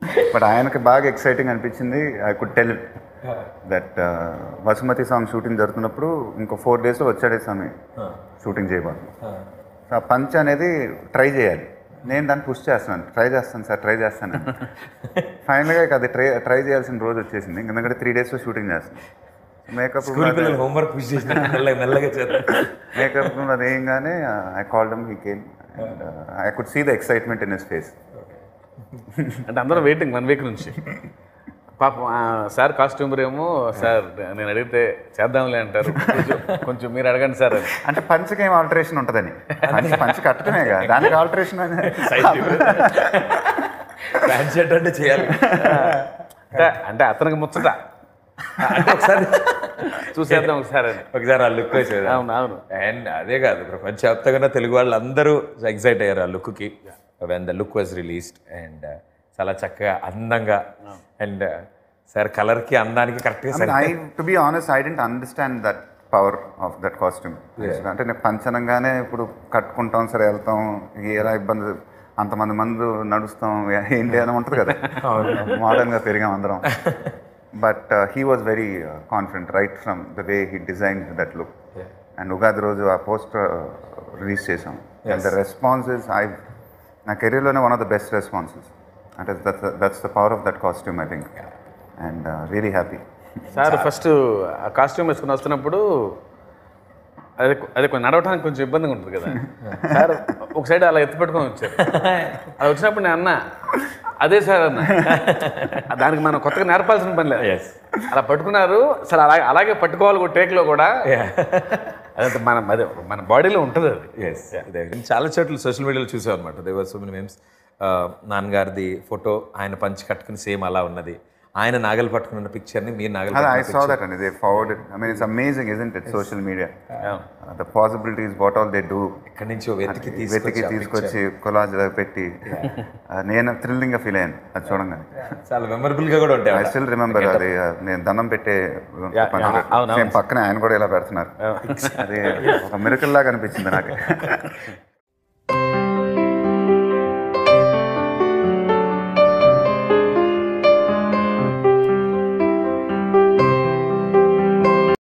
But ఆయనకి బాగా exciting అనిపించింది I could tell that Vasumathi song shooting జరుగుతున్నప్పుడు ఇంకో ఫోర్ డేస్లో వచ్చాడే స్వామి షూటింగ్ చేయబోదు సో ఆ పంచ్ అనేది ట్రై చేయాలి నేను దాన్ని పుష్ చేస్తున్నాను ట్రై చేస్తాను సార్ ట్రై చేస్తాను ఫైనల్గా ఇక అది ట్రై ట్రై చేయాల్సిన రోజు వచ్చేసింది ఎందుకంటే త్రీ డేస్లో షూటింగ్ చేస్తాను మేకప్ స్కూల్ పిల్లలు హోంవర్క్ పుష్ చేసిన మెల్లగా మెల్లగా చేద్దాం మేకప్ అది వేయంగానే I call them he came I could see the excitement in his face అంటే అందరం వెయిటింగ్ వన్ వీక్ నుంచి పాపం ఆ సార్ కాస్ట్యూమర్ ఏమో సార్ నేను అడిగితే చేద్దాంలే అంటారు కొంచెం కొంచెం మీరు అడగండి సార్ అని అంటే పంచకి ఏం ఆల్టరేషన్ ఉంటుందని పంచ్ పంచ్ కట్టడమే కదా దానికి ఆల్టరేషన్ ప్యాంట్ షర్ట్ అంటే చేయాలి అంటే అంటే అతనికి ముచ్చట అంటే ఒకసారి చూసేద్దాం ఒకసారి అని ఒకసారి ఆ లుక్ వేసేది అవును అవును అండ్ అదే కాదు ప్రపంచవ్యాప్తంగా తెలుగు వాళ్ళు అందరూ ఎగ్జైట్ అయ్యారు ఆ లుక్కి when the look was released and చాలా చక్కగా అందంగా అండ్ సార్ కలర్కి అందానికి కరెక్ట్గా సరి I to be honest I didn't understand that power of that costume అంటే నేను పంచనంగానే ఇప్పుడు కట్టుకుంటాం సరే వెళ్తాం ఎలా ఇబ్బంది అంతమంది మంది నడుస్తాం ఏంటి అని ఉంటుంది కదా మోడర్న్గా పెరిగాం అందరం but he was very confident right from the way he design that look and Ugadi రోజు ఆ పోస్టర్ రిలీజ్ చేసాం అండ్ ద రెస్పాన్సెస్ ఐ నా కెరీర్లోనే one of the best responses అంటే that's the power of that costume I think and really happy sir first ఆ costume వేసుకుని వస్తున్నప్పుడు అదే అదే కొంచెం నడవడానికి కొంచెం ఇబ్బందిగా ఉంటుంది కదా సార్ ఒక సైడ్ అలా ఎత్తి పెట్టుకొని వచ్చారు అలా వచ్చినప్పుడు నేను అన్నా అదే సార్ అన్న దానికి మనం కొత్తగా నేర్పాల్సిన పని లేదు Yes. అలా పట్టుకున్నారు సరే అలాగే అలాగే పట్టుకోవాలి కూడా టేక్లో కూడా అదంతా మన అదే మన బాడీలో ఉంటుంది అది ఎస్ చాలా చోట్ల సోషల్ మీడియాలో చూసాం అనమాట దేవర్ సో మెనీ మేమ్స్ నాన్నగారిది ఫోటో ఆయన పంచి కట్టుకుని సేమ్ అలా ఉన్నది ఆయన నాగలు పట్టుకున్న పిక్చర్ని మీరు నాగలు I పట్టుకున్న saw that and they forwarded. I mean, it's amazing, isn't it? Social media. Uh, the possibilities, what all they do. ఎక్కడి నుంచో వెతికి వెతికి తీసుకొచ్చి ఆ తీసుకొచ్చి కొలాజ్ పెట్టి uh, నేను థ్రిల్లింగ్ గా ఫీల్ అయ్యాను అది చూడంగానే picture. చాలా మెమరబుల్ గా కూడా ఉంటాయి ఐ అక్కడ. స్టిల్ రిమెంబర్ అది uh, నేను దండం పెట్టే అవును, Same పక్కనే ఆయన కూడా ఇలా పెడుతున్నారు అది ఒక మిరకల్ లాగా అనిపించింది నాకు